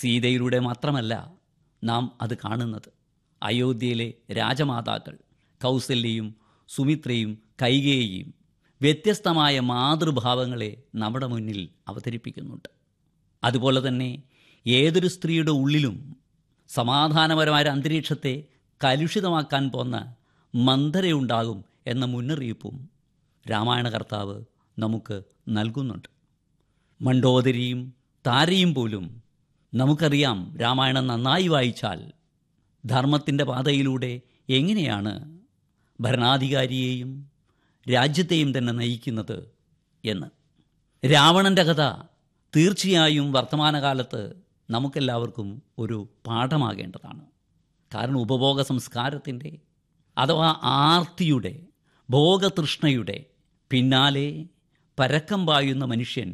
സീതയിലൂടെ മാത്രമല്ല നാം അത് കാണുന്നത് അയോധ്യയിലെ രാജമാതാക്കൾ കൗസല്യയും സുമിത്രയും കൈകേയിയും വ്യത്യസ്തമായ മാതൃഭാവങ്ങളെ നമ്മുടെ മുന്നിൽ അവതരിപ്പിക്കുന്നുണ്ട് അതുപോലെ തന്നെ ഏതൊരു സ്ത്രീയുടെ ഉള്ളിലും സമാധാനപരമായ അന്തരീക്ഷത്തെ കലുഷിതമാക്കാൻ പോന്ന മന്ദരയുണ്ടാകും എന്ന മുന്നറിയിപ്പും രാമായണ കർത്താവ് നമുക്ക് നൽകുന്നുണ്ട് മണ്ഡോദരിയും താരയും പോലും നമുക്കറിയാം രാമായണം നന്നായി വായിച്ചാൽ ധർമ്മത്തിൻ്റെ പാതയിലൂടെ എങ്ങനെയാണ് ഭരണാധികാരിയെയും രാജ്യത്തെയും തന്നെ നയിക്കുന്നത് എന്ന് രാവണൻ്റെ കഥ തീർച്ചയായും വർത്തമാനകാലത്ത് നമുക്കെല്ലാവർക്കും ഒരു പാഠമാകേണ്ടതാണ് കാരണം ഉപഭോഗ സംസ്കാരത്തിൻ്റെ അഥവാ ആർത്തിയുടെ ഭോഗതൃഷ്ണയുടെ പിന്നാലെ പരക്കം പായുന്ന മനുഷ്യൻ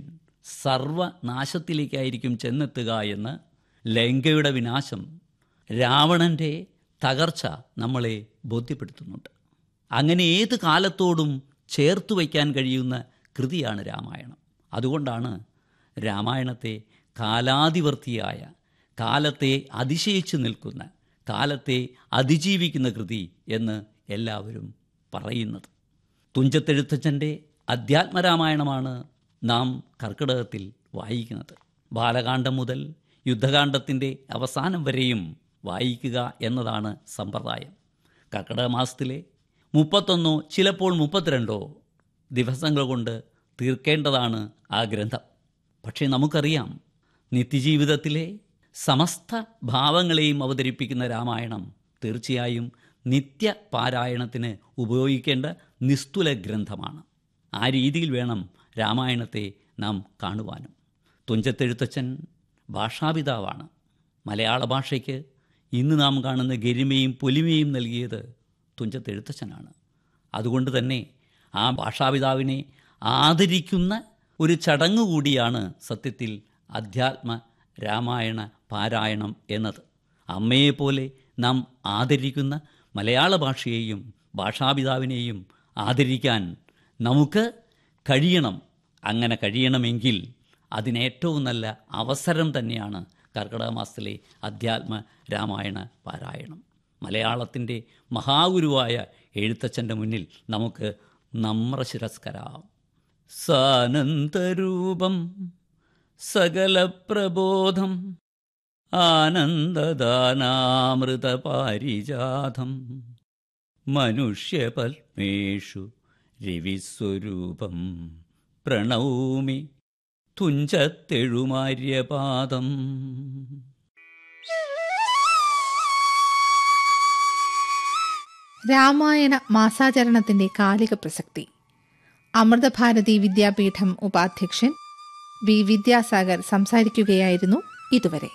സർവനാശത്തിലേക്കായിരിക്കും ചെന്നെത്തുക എന്ന് ലങ്കയുടെ വിനാശം രാവണൻ്റെ തകർച്ച നമ്മളെ ബോധ്യപ്പെടുത്തുന്നുണ്ട് അങ്ങനെ ഏത് കാലത്തോടും ചേർത്ത് വയ്ക്കാൻ കഴിയുന്ന കൃതിയാണ് രാമായണം അതുകൊണ്ടാണ് രാമായണത്തെ കാലാതിവർത്തിയായ കാലത്തെ അതിശയിച്ചു നിൽക്കുന്ന കാലത്തെ അതിജീവിക്കുന്ന കൃതി എന്ന് എല്ലാവരും പറയുന്നത് തുഞ്ചത്തെഴുത്തച്ഛൻ്റെ അധ്യാത്മരാമായണമാണ് നാം കർക്കിടകത്തിൽ വായിക്കുന്നത് ബാലകാന്ഡം മുതൽ യുദ്ധകാന്ഡത്തിൻ്റെ അവസാനം വരെയും വായിക്കുക എന്നതാണ് സമ്പ്രദായം കർക്കിടക മാസത്തിലെ മുപ്പത്തൊന്നോ ചിലപ്പോൾ മുപ്പത്തിരണ്ടോ ദിവസങ്ങൾ കൊണ്ട് തീർക്കേണ്ടതാണ് ആ ഗ്രന്ഥം പക്ഷേ നമുക്കറിയാം നിത്യജീവിതത്തിലെ സമസ്ത ഭാവങ്ങളെയും അവതരിപ്പിക്കുന്ന രാമായണം തീർച്ചയായും നിത്യ പാരായണത്തിന് ഉപയോഗിക്കേണ്ട നിസ്തുല ഗ്രന്ഥമാണ് ആ രീതിയിൽ വേണം രാമായണത്തെ നാം കാണുവാനും തുഞ്ചത്തെഴുത്തച്ഛൻ ഭാഷാപിതാവാണ് മലയാള ഭാഷയ്ക്ക് ഇന്ന് നാം കാണുന്ന ഗരിമയും പൊലിമയും നൽകിയത് തുഞ്ചത്തെഴുത്തച്ഛനാണ് അതുകൊണ്ട് തന്നെ ആ ഭാഷാപിതാവിനെ ആദരിക്കുന്ന ഒരു ചടങ്ങ് കൂടിയാണ് സത്യത്തിൽ അധ്യാത്മ രാമായണ പാരായണം എന്നത് അമ്മയെപ്പോലെ നാം ആദരിക്കുന്ന മലയാള ഭാഷയെയും ഭാഷാപിതാവിനെയും ആദരിക്കാൻ നമുക്ക് കഴിയണം അങ്ങനെ കഴിയണമെങ്കിൽ അതിനേറ്റവും നല്ല അവസരം തന്നെയാണ് കർക്കിടക മാസത്തിലെ അധ്യാത്മ രാമായണ പാരായണം മലയാളത്തിൻ്റെ മഹാഗുരുവായ എഴുത്തച്ഛൻ്റെ മുന്നിൽ നമുക്ക് നമ്രശിരസ്കരാം സാനന്ദരൂപം സകലപ്രബോധം ആനന്ദദാനാമൃതപാരിജാതം മനുഷ്യപത്മേഷു രവിസ്വരൂപം പ്രണൗമി തുഞ്ചത്തെഴുമാര്യപാദം രാമായണ മാസാചരണത്തിന്റെ കാലിക പ്രസക്തി അമൃതഭാരതി വിദ്യാപീഠം ഉപാധ്യക്ഷൻ വി വിദ്യാസാഗർ സംസാരിക്കുകയായിരുന്നു ഇതുവരെ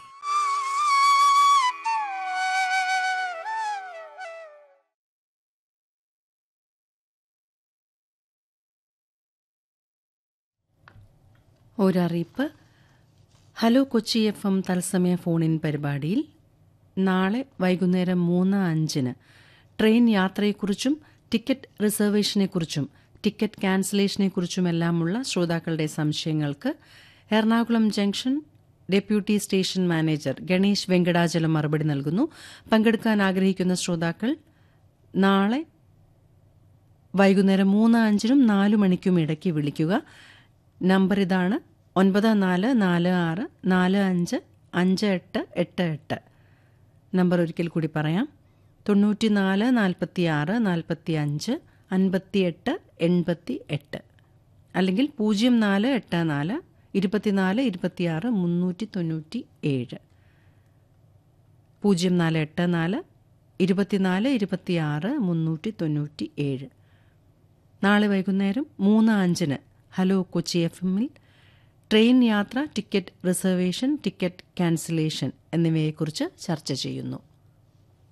ഒരറിയിപ്പ് ഹലോ കൊച്ചി എഫ് എം തത്സമയ ഫോണിൻ പരിപാടിയിൽ നാളെ വൈകുന്നേരം മൂന്ന് അഞ്ചിന് ട്രെയിൻ യാത്രയെക്കുറിച്ചും ടിക്കറ്റ് റിസർവേഷനെക്കുറിച്ചും ടിക്കറ്റ് ക്യാൻസലേഷനെക്കുറിച്ചുമെല്ലാമുള്ള ശ്രോതാക്കളുടെ സംശയങ്ങൾക്ക് Ernakulam junction deputy station manager Ganesh Venkatachalam മറുപടി നൽകുന്നു പങ്കെടുക്കാൻ ആഗ്രഹിക്കുന്ന ശ്രോതാക്കൾ നാളെ വൈകുന്നേരം മൂന്ന് അഞ്ചിനും നാലു മണിക്കും ഇടയ്ക്ക് വിളിക്കുക നമ്പർ ഇതാണ് ഒൻപത് നാല് നാല് ആറ് നാല് അഞ്ച് അഞ്ച് എട്ട് എട്ട് എട്ട് നമ്പർ ഒരിക്കൽ കൂടി പറയാം തൊണ്ണൂറ്റി നാല് നാൽപ്പത്തി ആറ് നാൽപ്പത്തി അഞ്ച് അൻപത്തി എട്ട് എൺപത്തി എട്ട് അല്ലെങ്കിൽ പൂജ്യം നാല് എട്ട് നാല് ഇരുപത്തിനാല് ഇരുപത്തിയാറ് മുന്നൂറ്റി തൊണ്ണൂറ്റി ഏഴ് പൂജ്യം നാല് എട്ട് നാല് ഇരുപത്തിനാല് ഇരുപത്തിയാറ് മുന്നൂറ്റി തൊണ്ണൂറ്റി ഏഴ് നാളെ വൈകുന്നേരം മൂന്ന് അഞ്ചിന് ഹലോ കൊച്ചി എഫ് എമ്മിൽ ട്രെയിൻ യാത്ര ടിക്കറ്റ് റിസർവേഷൻ ടിക്കറ്റ് ക്യാൻസലേഷൻ എന്നിവയെക്കുറിച്ച് ചർച്ച ചെയ്യുന്നു